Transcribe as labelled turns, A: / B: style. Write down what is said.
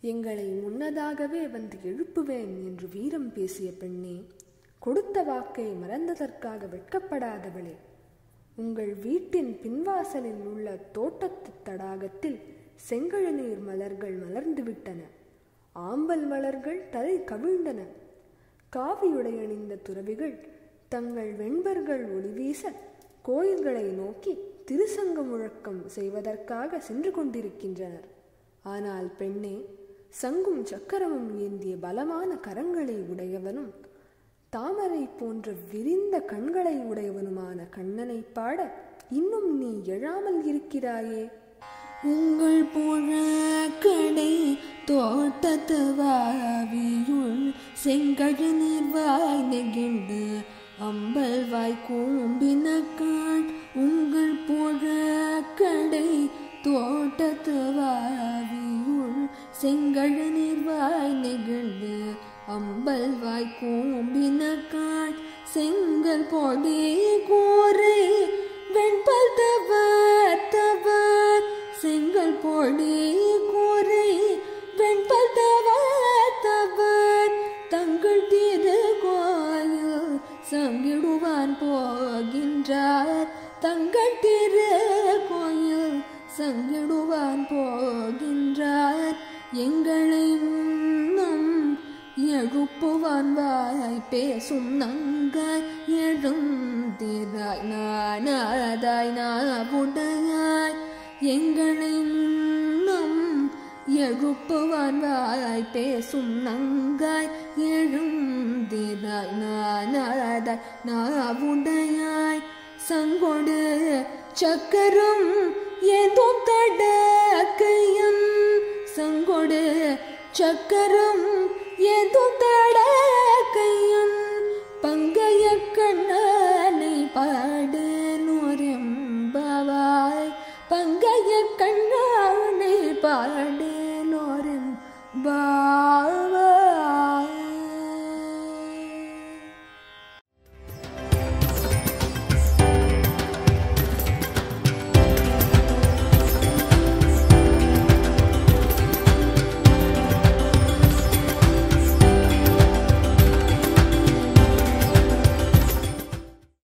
A: எங்களை முன்னதாகவே வந்து எழுப்புவேன் என்று வீரம் பேசிய பெண்ணே கொடுத்த வாக்கை மறந்ததற்காக வெட்கப்படாதவளே உங்கள் வீட்டின் பின்வாசலில் உள்ள தோட்டத்து தடாகத்தில் செங்கழுநீர் மலர்கள் மலர்ந்துவிட்டன ஆம்பல் மலர்கள் தலை கவிழ்ந்தன காவியுடையணிந்த துறவிகள் தங்கள் வெண்பர்கள் ஒளிவீச கோயில்களை நோக்கி திருசங்க முழக்கம் செய்வதற்காக சென்று கொண்டிருக்கின்றனர் ஆனால் பெண்ணே சங்கும் சக்கரமும் ஏந்திய பலமான கரங்களை உடையவனும் தாமரை போன்ற விரிந்த கண்களை உடையவனுமான கண்ணனை பாட இன்னும் நீ எழாமல் இருக்கிறாயே
B: உங்கள் புழக்கடை தோட்டத்து வாவியுள் செங்கழு நீர்வாய் நெகிழ்ந்து அம்பல் வாய் கூம்பினக்காள் உங்கள் புழக்கடை தோட்டத்து வாவியுள் செங்கழு நீர்வாய் நெகிழ்ந்து அம்பல் வாய் கூம்பினக்காள் செங்கல் பொடி கூரை வெண்பல் தவர் தவர் செங்கல் பொடி கூரை வெண்பல் தவர் தவர் தங்கள் திரு கோயில் சங்கிடுவான் போகின்றார் தங்கள் திரு கோயில் சங்கிடுவான் போகின்றார் எங்களை முன்னும் எழுப்புவான் வாய் பேசும் நங்காய் எழுந்திராய் நானாதாய் நாவுடையாய் எங்களை முன்னும் எழுப்புவான் வாய் பேசும் நங்காய் எழுந்திராய் நானாதாய் நாவுடையாய் சங்கொடு சக்கரம் ஏதும் தடக்கையும் சங்கொடு சக்கரம் ஏதும் தடக்கையும் பங்கைய கண்ணனை பாடு நோரெம்பாவாய் பங்கைய கண்ணனை பாடு நோரெம்பாவாய்